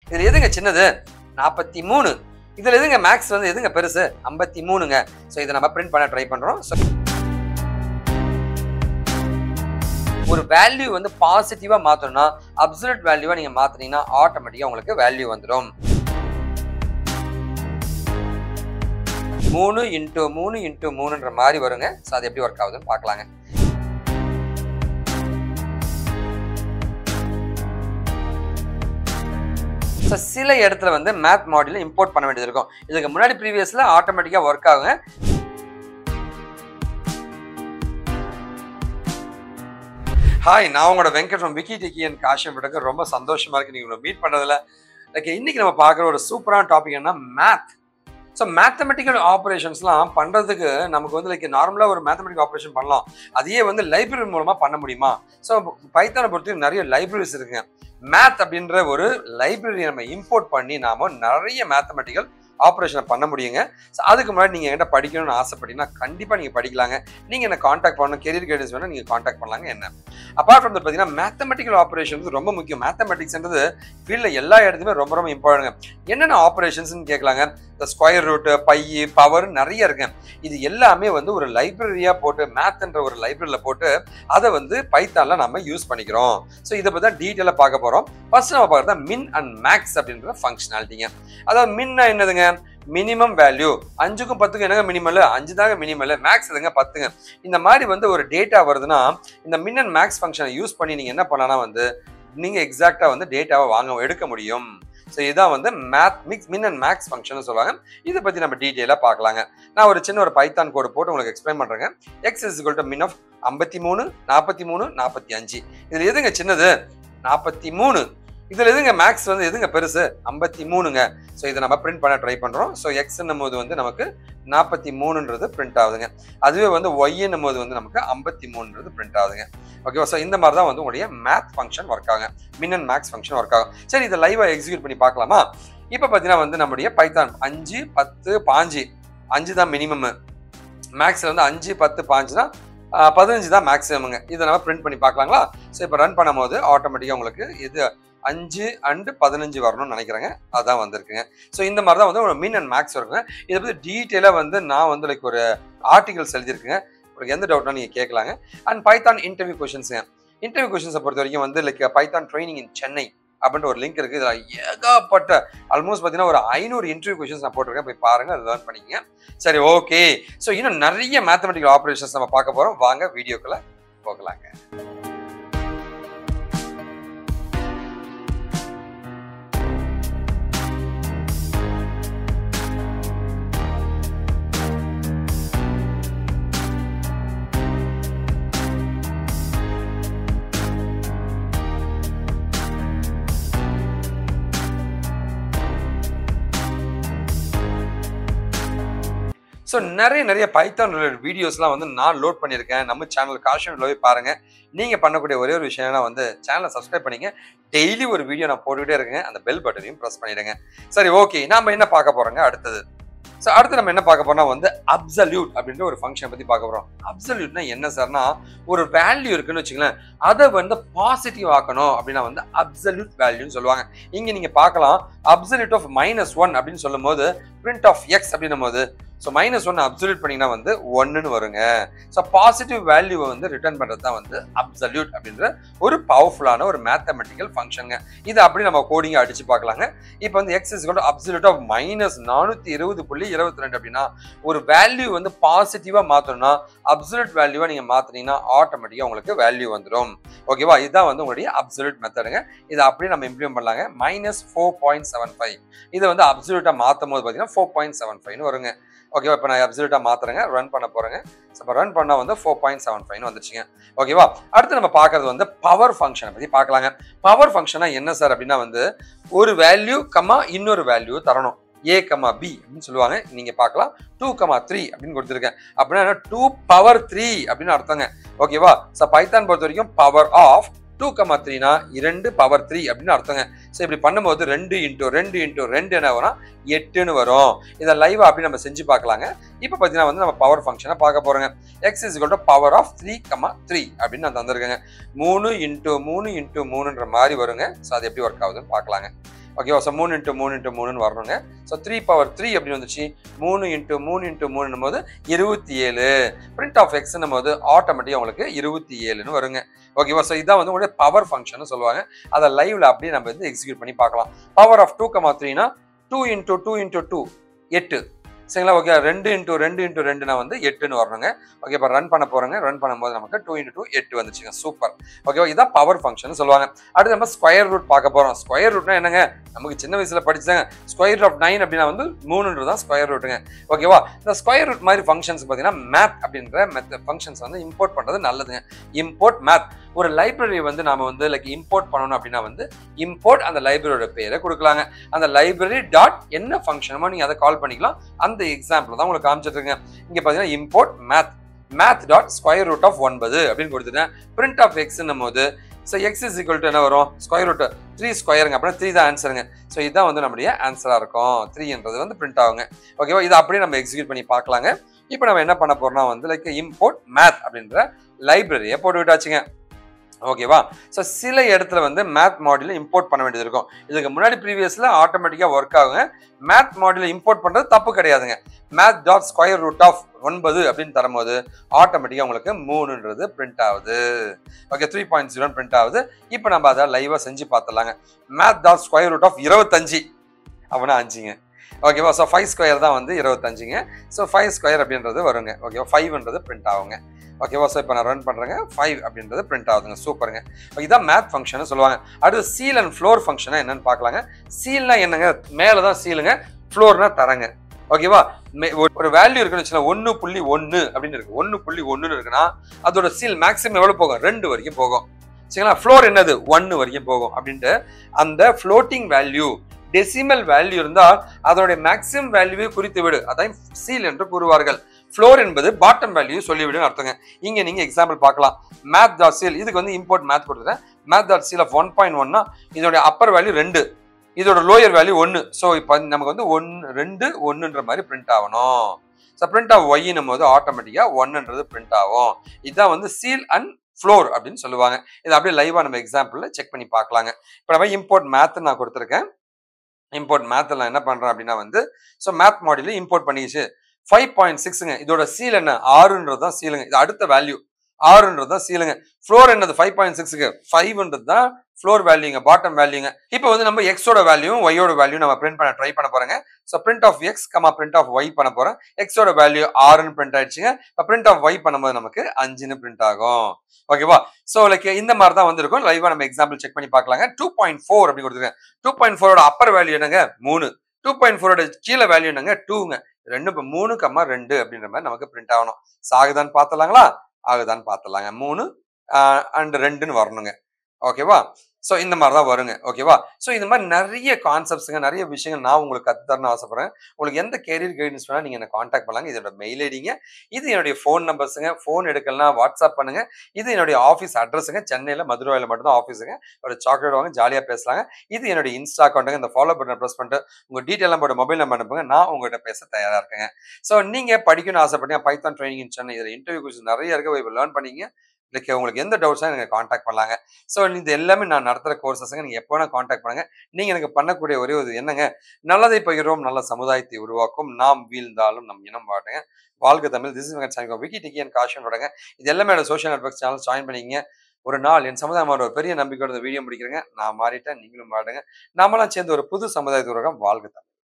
இதுல எதுங்க சின்னது நாற்பத்தி மூணு இதுல எதுங்க மேக்ஸ் வந்து எதுங்க பெருசு ஐம்பத்தி மூணுங்க ஸோ இதை நம்ம பிரிண்ட் பண்ண ட்ரை பண்றோம் So, ஒரு வேல்யூ வந்து பாசிட்டிவா மாத்தணும்னா அப்சல்யூட் வேல்யூவா நீங்க மாத்துனீங்கன்னா ஆட்டோமேட்டிக்கா உங்களுக்கு வேல்யூ வந்துடும் மூணு இன்ட்டு மூணு இன்ட்டு மூணுன்ற மாதிரி வருங்க ஸோ அது எப்படி ஒர்க் ஆகுதுன்னு பார்க்கலாங்க ஸோ சில இடத்துல வந்து மேத் மாடியூல் இம்போர்ட் பண்ண வேண்டியது இருக்கும் இதுக்கு முன்னாடி ப்ரீவியஸில் ஆட்டோமேட்டிக்காக ஒர்க் ஆகுங்க ஹாய் நான் உங்களோட Venkat from Vicky Ticky and காஷியம் விடக்கு ரொம்ப சந்தோஷமா இருக்கு நீங்க மீட் பண்றதுல லைக் இன்னைக்கு நம்ம பார்க்குற ஒரு சூப்பரான டாபிக் என்ன மேத் ஸோ மேத்தமெட்டிக்கல் ஆப்ரேஷன்ஸ்லாம் பண்ணுறதுக்கு நமக்கு வந்து லைக் நார்மலாக ஒரு மேத்தமெட்டிக்கல் ஆப்ரேஷன் பண்ணலாம் அதையே வந்து லைப்ரரி மூலமாக பண்ண முடியுமா ஸோ பைத்தானை பொறுத்து நிறைய லைப்ரரிஸ் இருக்குங்க மேத் அப்படின்ற ஒரு லைப்ரரியை நம்ம இம்போர்ட் பண்ணி நாம நிறைய மேத்தமெட்டிக்கல் ஆப்ரேஷனை பண்ண முடியுங்க ஸோ அதுக்கு முன்னாடி நீங்கள் என்கிட்ட படிக்கணும்னு ஆசைப்பட்டீங்கன்னா கண்டிப்பாக நீங்கள் படிக்கலாங்க நீங்கள் என்ன காண்டாக்ட் பண்ணணும் கெரியர் கைடன்ஸ் வேணால் நீங்கள் காண்டாக்ட் பண்ணலாங்க என்ன அப்பார்ட் ஃப்ரம் பார்த்தீங்கன்னா மேத்தமெட்டிக்கல் ஆப்ரேஷன்ஸ் ரொம்ப முக்கியம் மேத்தமெட்டிக்ஸ்ன்றது ஃபீல்டில் எல்லா இடத்துலையுமே ரொம்ப ரொம்ப இம்பார்ட்டன்ங்க என்னென்ன ஆப்ரேஷன்ஸ்னு கேட்கலாங்க இந்த ஸ்கொயர் ரூட்டு பை பவர் நிறைய இருக்கு இது எல்லாமே வந்து ஒரு லைப்ரரியா போட்டு மேத்ன்ற ஒரு லைப்ரரியில் போட்டு அதை வந்து பைத்தான்ல நம்ம யூஸ் பண்ணிக்கிறோம் ஸோ இதை பற்றி தான் டீட்டெயிலாக பார்க்க போகிறோம் ஃபர்ஸ்ட் நம்ம பார்க்குறது மின் அண்ட் மேக்ஸ் அப்படின்ற ஃபங்க்ஷனாலிட்டிங்க அதாவது மின்னா என்னதுங்க மினிமம் வேல்யூ அஞ்சுக்கும் பத்துக்கும் என்னங்க மினிமல் அஞ்சு தாங்க மினிமல் மேக்ஸ் இதுங்க பத்துங்க இந்த மாதிரி வந்து ஒரு டேட்டா வருதுன்னா இந்த மின் அண்ட் மேக்ஸ் ஃபங்க்ஷனை யூஸ் பண்ணி நீங்கள் என்ன பண்ணலாம் வந்து நீங்கள் எக்ஸாக்டாக வந்து டேட்டாவை வாங்க எடுக்க முடியும் ஸோ இதான் வந்து math mix min and max function சொல்லுவாங்க இதை பற்றி நம்ம டீட்டெயிலாக பார்க்கலாங்க நான் ஒரு சின்ன ஒரு பைத்தான் கோடு போட்டு உங்களுக்கு எக்ஸ்பிளைன் பண்ணுறேங்க x is to min of ஐம்பத்தி மூணு நாற்பத்தி மூணு நாற்பத்தி அஞ்சு இதில் எதுங்க சின்னது நாற்பத்தி மூணு இதில் எதுங்க மேக்ஸ் வந்து எதுங்க பெருசு ஐம்பத்தி மூணுங்க ஸோ இதை நம்ம பிரிண்ட் பண்ண ட்ரை பண்ணுறோம் ஸோ எக்ஸ்ன்னும் போது வந்து நமக்கு நாற்பத்தி மூணுன்றது பிரிண்ட் ஆகுதுங்க அதுவே வந்து ஒய்ன்னும் போது வந்து நமக்கு ஐம்பத்தி மூணுன்றது பிரிண்ட் ஆகுதுங்க ஓகேவா ஸோ இந்த மாதிரி தான் வந்து உங்களுடைய மேத் ஃபங்க்ஷன் ஒர்க் ஆகுங்க மின் அண்ட் மேக்ஸ் ஃபங்க்ஷன் ஒர்க் ஆகும் சரி இதை லைவாக எக்ஸிக்யூட் பண்ணி பார்க்கலாமா இப்போ பார்த்தீங்கன்னா வந்து நம்முடைய பைத்தான் அஞ்சு பத்து பாஞ்சு அஞ்சு தான் மினிமம் மேக்ஸில் வந்து அஞ்சு பத்து பாஞ்சுனா பதினஞ்சு தான் மேக்ஸிமமுங்க இதை நம்ம பிரிண்ட் பண்ணி பார்க்கலாங்களா ஸோ இப்போ ரன் பண்ணும்போது ஆட்டோமேட்டிக்காக உங்களுக்கு இது அஞ்சு அண்டு பதினஞ்சு வரணும்னு நினைக்கிறேங்க அதான் வந்திருக்குங்க ஸோ இந்த மாதிரி தான் வந்து ஒரு மீன் அண்ட் மேக்ஸ் இருக்குங்க இதை பற்றி டீட்டெயிலாக வந்து நான் வந்து லைக் ஒரு ஆர்டிகல்ஸ் எழுதியிருக்குங்க உங்களுக்கு எந்த டவுட்னா நீங்கள் கேட்கலாங்க அண்ட் பைத்தான் இன்டர்வியூ கொஷின்ஸுங்க இன்டர்வியூ கொஷின்ஸை பொறுத்த வரைக்கும் வந்து like python training in Chennai அப்படின்ற ஒரு லிங்க் இருக்குது இதில் ஏகப்பட்ட ஆல்மோஸ்ட் பார்த்தீங்கன்னா ஒரு ஐநூறு இன்டர்வியூ கொஷின்ஸ் நான் போட்டிருக்கேன் போய் பாருங்க அதை லேர்ன் பண்ணிக்கங்க சரி ஓகே ஸோ இன்னும் நிறைய மேத்தமெட்டிக்கல் ஆப்ரேஷன்ஸ் நம்ம பார்க்க போகிறோம் வாங்க வீடியோக்குள்ள போகலாங்க ஸோ நிறைய நிறைய பைத்தான் ரிலேட்டட் வீடியோஸ்லாம் வந்து நான் லோட் பண்ணியிருக்கேன் நம்ம சேனல் காஷன் போய் பாருங்க நீங்கள் பண்ணக்கூடிய ஒரே ஒரு விஷயம்னா வந்து சேனலை சப்ஸ்கிரைப் பண்ணிங்க டெய்லி ஒரு வீடியோ நான் போட்டுக்கிட்டே இருக்கேன் அந்த பெல் பட்டனையும் ப்ரெஸ் பண்ணிடுங்க சரி ஓகே நாம என்ன பார்க்க போறோங்க அடுத்தது ஸோ அடுத்து நம்ம என்ன பார்க்க போறோம்னா வந்து அப்சல்யூட் அப்படின்ற ஒரு ஃபங்க்ஷன் பத்தி பார்க்க போறோம் அப்சல்யூட்னா என்ன சார்னா ஒரு வேல்யூ இருக்குன்னு வச்சுங்களேன் அதை வந்து பாசிட்டிவ் ஆக்கணும் அப்படின்னா வந்து அப்சல்யூட் வேல்யூன்னு சொல்லுவாங்க இங்க நீங்க பார்க்கலாம் அப்சல்யூட் ஆஃப் மைனஸ் ஒன் அப்படின்னு சொல்லும் போது பிரிண்ட் ஆஃப் எக்ஸ் அப்படின்னும் போது ஸோ மைனஸ் ஒன் அப்சல்யூட் பண்ணிங்கன்னா வந்து ஒன்னுன்னு வருங்க ஸோ பாசிட்டிவ் வேல்யூவை வந்து ரிட்டர்ன் பண்ணுறது தான் வந்து அப்சல்யூட் அப்படின்ற ஒரு பவர்ஃபுல்லான ஒரு மேத்தமெட்டிக்கல் ஃபங்க்ஷனுங்க இதை அப்படி நம்ம கோடிங்க அடிச்சு பார்க்கலாங்க இப்போ வந்து எக்ஸ் இஸ் கொண்டு அப்சல்யூட் ஆஃப் மைனஸ் நானூற்றி இருபது புள்ளி இருபத்தி ரெண்டு அப்படின்னா ஒரு வேல்யூ வந்து பாசிட்டிவாக மாற்றணும்னா அப்சல்யூட் வேல்யூவை நீங்கள் மாற்றினீங்கன்னா ஆட்டோமேட்டிக்காக உங்களுக்கு வேல்யூ வந்துடும் ஓகேவா இதுதான் வந்து உங்களுடைய அப்சல்யூட் மெத்தடுங்க இதை அப்படியே நம்ம இம்ப்ளிமெண்ட் பண்ணலாங்க minus four point seven five இதை வந்து அப்சல்யூட்டாக மாற்றும் போது பார்த்தீங்கன்னா ஃபோர் பாயிண்ட் செவன் ஃபைவ்னு வருங்க ஓகேவா இப்போ நான் அப்சல்யூட்டாக மாற்றுறேங்க ரன் பண்ண போகிறேங்க ஸோ இப்போ ரன் பண்ணால் வந்து ஃபோர் பாயிண்ட் செவன் ஃபைவ்னு வந்துச்சுங்க ஓகேவா அடுத்து நம்ம பார்க்கறது வந்து பவர் ஃபங்க்ஷனை பற்றி பார்க்கலாங்க பவர் ஃபங்க்ஷனா என்ன சார் அப்படின்னா வந்து ஒரு வேல்யூ கம்மா இன்னொரு வேல்யூ தரணும் ஏ கமா பி அப்படின்னு சொல்லுவாங்க நீங்க பார்க்கலாம் டூ கமா த்ரீ அப்படின்னு கொடுத்துருக்கேன் அப்படின்னா டூ பவர் த்ரீ அப்படின்னு அர்த்தங்க ஓகேவா ஸோ பைத்தான் பொறுத்த வரைக்கும் பவர் ஆஃப் டூ கமா த்ரீனா இரண்டு பவர் த்ரீ அப்படின்னு அர்த்தங்க ஸோ இப்படி பண்ணும்போது ரெண்டு இன்ட்டு ரெண்டு இன்ட்டு ரெண்டு என்ன வரும் எட்டுன்னு வரும் இதை லைவ் அப்படி நம்ம செஞ்சு பார்க்கலாங்க இப்போ பார்த்தீங்கன்னா வந்து நம்ம பவர் ஃபங்க்ஷனை பார்க்க போறோங்க x is to power of three comma three அப்படின்னு நான் தந்திருக்கேங்க மூணு இன்ட்டு மூணு இன்ட்டு மூணுன்ற மாதிரி வருங்க ஸோ அது எப்படி ஒர்க் ஆகுதுன்னு பார்க்கலாங்க ஓகேவா ஸோ மூணு இன்ட்டு மூணு இன்ட்டு மூணுன்னு வரணுங்க ஸோ த்ரீ பவர் த்ரீ அப்படின்னு வந்துச்சு மூணு இன்ட்டு மூணு இன்ட்டு மூணுன்னும் போது இருபத்தி ஏழு பிரிண்ட் ஆஃப் எக்ஸ்னும் போது ஆட்டோமேட்டிக்காக உங்களுக்கு இருபத்தி ஏழுன்னு வருங்க ஓகேவா ஸோ இதான் வந்து உங்களுடைய பவர் ஃபங்க்ஷன் சொல்லுவாங்க அதை லைவ்ல அப்படியே நம்ம வந்து எக்ஸிக்யூட் பண்ணி பார்க்கலாம் பவர் ஆஃப் டூ கமா த்ரீனா two into two into two எட்டு சரிங்களா ஓகே ரெண்டு இன்ட்டு ரெண்டு இன்ட்டு ரெண்டுனா வந்து எட்டுன்னு வரணுங்க ஓகே இப்போ ரன் பண்ண போறோங்க ரன் பண்ணும்போது நமக்கு டூ இன்ட்டு டூ எட்டு வந்துச்சுங்க சூப்பர் ஓகேவா இதான் பவர் ஃபங்க்ஷன் சொல்லுவாங்க அடுத்து நம்ம ஸ்கொயர் ரூட் பார்க்க போறோம் ஸ்கொயர் ரூட்னா என்னங்க நமக்கு சின்ன வயசுல படிச்சாங்க ஸ்கொயர் ஆஃப் நைன் அப்படின்னா வந்து மூணுன்றது தான் ஸ்கொயர் ரூட்டுங்க ஓகேவா இந்த ஸ்கொயர் ரூட் மாதிரி ஃபங்க்ஷன்ஸ் பார்த்தீங்கன்னா மேத் அப்படின்ற மெத்த ஃபங்க்ஷன்ஸ் வந்து இம்போர்ட் பண்ணுறது நல்லதுங்க இம்போர்ட் மேத் ஒரு லைப்ரரி வந்து நாம வந்து லைக் இம்போர்ட் பண்ணணும் அப்படின்னா வந்து இம்போர்ட் அந்த லைப்ரரியோட பேரை கொடுக்கலாங்க அந்த லைப்ரரி டாட் என்ன ஃபங்க்ஷனமோ நீங்கள் அதை கால் பண்ணிக்கலாம் அந்த எக்ஸாம்பிள் தான் உங்களுக்கு காமிச்சிட்டு இருக்கேன் இங்கே பார்த்தீங்கன்னா import math math dot square root of ஒன்பது அப்படின்னு கொடுத்துட்டேன் பிரிண்ட் ஆஃப் எக்ஸ்னும் போது so x is equal to என்ன வரும் ஸ்கொயர் ரூட் த்ரீ ஸ்கொயருங்க அப்படின்னா த்ரீ தான் ஆன்சருங்க ஸோ இதுதான் வந்து நம்முடைய ஆன்சராக இருக்கும் த்ரீன்றது வந்து பிரிண்ட் ஆகுங்க ஓகேவா இதை அப்படியே நம்ம எக்ஸிக்யூட் பண்ணி பார்க்கலாங்க இப்போ நம்ம என்ன பண்ண போறோம்னா வந்து லைக் இம்போர்ட் மேத் அப்படின்ற லைப்ரரியை போட்டு விட்டாச்சுங்க ஓகேவா ஸோ சில இடத்துல வந்து மேத் மாடியூல இம்போர்ட் பண்ண வேண்டியது இருக்கும் இதுக்கு முன்னாடி ப்ரீவியஸில் ஆட்டோமேட்டிக்காக ஒர்க் ஆகுங்க மேத் மாடியூல இம்போர்ட் பண்ணுறது தப்பு கிடையாதுங்க math dot square root of ஒன்பது அப்படின்னு தரும்போது ஆட்டோமேட்டிக்காக உங்களுக்கு மூணுன்றது பிரிண்ட் ஆகுது okay three point zero print ஆகுது இப்போ நம்ம அதை லைவாக செஞ்சு பார்த்துடலாங்க math dot square root of இருபத்தஞ்சு அப்படின்னா அஞ்சுங்க ஓகேவா ஸோ ஃபைவ் ஸ்கொயர் தான் வந்து இருபத்தஞ்சுங்க ஸோ ஃபைவ் ஸ்கொயர் அப்படின்றது வருங்க ஓகேவா ஃபைவ்ன்றது பிரிண்ட் ஆகுங்க ஓகேவா ஸோ இப்போ நான் ரன் பண்ணுறேங்க ஃபைவ் அப்படின்றது பிரிண்ட் ஆகுதுங்க சூப்பருங்க இதான் மேத் ஃபங்க்ஷன் சொல்லுவாங்க அடுத்து சீல் அண்ட் ஃப்ளோர் ஃபங்க்ஷனை என்னன்னு பார்க்கலாங்க சீல்னா என்னங்க மேலே தான் சீலுங்க ஃப்ளோர்னா தரங்க ஓகேவா ஒரு வேல்யூ இருக்குன்னு வச்சுக்கலாம் ஒன்று புள்ளி ஒன்று அப்படின்னு இருக்கு ஒன்று புள்ளி ஒன்றுன்னு இருக்குன்னா அதோட சீல் மேக்ஸிமம் எவ்வளோ போகும் ரெண்டு வரைக்கும் போகும் சரிங்களா ஃப்ளோர் என்னது ஒன்று வரைக்கும் போகும் அப்படின்ட்டு அந்த ஃப்ளோட்டிங் வேல்யூ டெசிமல் வேல்யூ இருந்தால் அதனுடைய மேக்ஸிமம் வேல்யூவை குறித்து விடு அதான் சீல் என்று கூறுவார்கள் ஃப்ளோர் என்பது பாட்டம் வேல்யூ சொல்லிவிடுன்னு அர்த்தங்க இங்க நீங்க எக்ஸாம்பிள் பார்க்கலாம் மேத் டாட் சீல் இதுக்கு வந்து இம்போர்ட் மேத் கொடுத்துட்டேன் math dot ceil of one point ஒன்னா இதோட அப்பர் வேல்யூ ரெண்டு இதோட லோயர் வேல்யூ ஒன்று ஸோ இப்போ நமக்கு வந்து ஒன்று ரெண்டு ஒன்றுன்ற மாதிரி பிரிண்ட் ஆகணும் ஸோ பிரிண்ட் ஆஃப் ஒய்னும் போது ஆட்டோமேட்டிக்காக ஒன்றுன்றது பிரிண்ட் ஆகும் இதுதான் வந்து சீல் அண்ட் ஃப்ளோர் அப்படின்னு சொல்லுவாங்க இது அப்படியே லைவாக நம்ம எக்ஸாம்பிளில் செக் பண்ணி பார்க்கலாங்க இப்போ நம்ம இம்போர்ட் மேத்து நான் கொடுத்துருக்கேன் இம்போர்ட் மேத்தில் நான் என்ன பண்ணுறேன் அப்படின்னா வந்து ஸோ மேத் மாடியில் இம்போர்ட் பண்ணிச்சு ஃபைவ் பாயிண்ட் சிக்ஸுங்க இதோட சீல் என்ன ஆறுன்றது தான் சீலுங்க இது அடுத்த வேல்யூ ஆறுன்றது தான் சீலுங்க ஃப்ளோர் என்னது ஃபைவ் பாயிண்ட் சிக்ஸுக்கு ஃபைவ்ன்றது தான் ஃப்ளோர் வேல்யூங்க பாட்டம் வேல்யூங்க இப்போ வந்து நம்ம எக்ஸோட வேல்யூ ஒய்யோட வேல்யூ நம்ம பிரிண்ட் பண்ண ட்ரை பண்ண போறோங்க so print of x comma print of y பண்ண போறோம் எக்ஸோட வேல்யூ ஆறுன்னு பிரிண்ட் ஆயிடுச்சுங்க இப்போ பிரிண்ட் ஆஃப் ஒய் பண்ணும்போது நமக்கு அஞ்சுன்னு பிரிண்ட் ஆகும் ஓகேவா ஸோ லைக் இந்த மாதிரி தான் வந்திருக்கும் லைவா நம்ம எக்ஸாம்பிள் செக் பண்ணி பார்க்கலாங்க டூ பாயிண்ட் ஃபோர் அப்படி கொடுத்துருக்கேன் டூ பாயிண்ட் ஃபோரோட அப்பர் வேல்யூ என்னங்க மூணு டூ பாயிண்ட் ஃபோரோட கீழே வேல்யூ என்னங்க டூங்க ரெண்டு இப்போ மூணு கம்மா ரெண்டு அப்படின்ற மாதிரி நமக்கு பிரிண்ட் ஆகணும் சாகுதான்னு பார்த்தலாங்களா ஆகுதான்னு பார்த்தலாங்க மூணு அண்ட் ரெண்டுன்னு வரணுங்க ஓகேவா ஸோ இந்த மாதிரி தான் வருங்க ஓகேவா ஸோ இந்த மாதிரி நிறைய கான்செப்ட்ஸுங்க நிறைய விஷயங்கள் நான் உங்களுக்கு கற்றுத்தரணும்னு ஆசைப்படுறேன் உங்களுக்கு எந்த கேரியர் கைடன்ஸ் வேணால் நீங்கள் என்ன காண்டாக்ட் பண்ணலாங்க இதோட மெயில் ஐடிங்க இது என்னுடைய ஃபோன் நம்பர்ஸுங்க ஃபோன் எடுக்கலாம் வாட்ஸ்அப் பண்ணுங்க இது என்னுடைய ஆஃபீஸ் அட்ரஸுங்க சென்னையில் மதுரையில் மட்டும்தான் ஆஃபீஸுங்க ஒரு சாக்லேட் வாங்க ஜாலியாக பேசலாங்க இது என்னுடைய இன்ஸ்டா அக்கௌண்ட்டுங்க இந்த ஃபாலோ பட்டனை ப்ரெஸ் பண்ணிட்டு உங்கள் டீட்டெயிலாம் போட்டு மொபைல் நம்பர் அனுப்புங்க நான் உங்கள்கிட்ட பேச தயாராக இருக்கேங்க ஸோ நீங்கள் படிக்கணும்னு ஆசைப்பட்டீங்க பைத்தான் ட்ரைனிங் இன் சென்னை இதில் இன்டர்வியூ கொஸ்டின் நிறைய இருக்கு இப்போ லேர்ன் பண்ணிங்க லைக் உங்களுக்கு எந்த டவுட்ஸாக எனக்கு காண்டாக்ட் பண்ணலாங்க ஸோ இது எல்லாமே நான் நடத்துகிற கோர்சஸுங்க நீங்கள் எப்போ வேணால் காண்டாக்ட் பண்ணுங்க நீங்கள் எனக்கு பண்ணக்கூடிய ஒரே ஒரு என்னங்க நல்லதை பகிர்வோம் நல்ல சமுதாயத்தை உருவாக்கும் நாம் வீழ்ந்தாலும் நம் இனம் வாட்டுங்க வாழ்க Tamil this is channel Vicky Ticky and காஷன் விடுங்க இது எல்லாமே என்னோட சோஷியல் நெட்ஒர்க் சேனல் ஜாயின் பண்ணிக்கிங்க ஒரு நாள் என் சமுதாயம் ஒரு பெரிய நம்பிக்கையோட வீடியோ முடிக்கிறேங்க நான் மாறிட்டேன் நீங்களும் மாடுங்க நாமெல்லாம் சேர்ந்து ஒரு புது சமுதாயத்தை உருவாக்கம் வாழ்க தமிழ்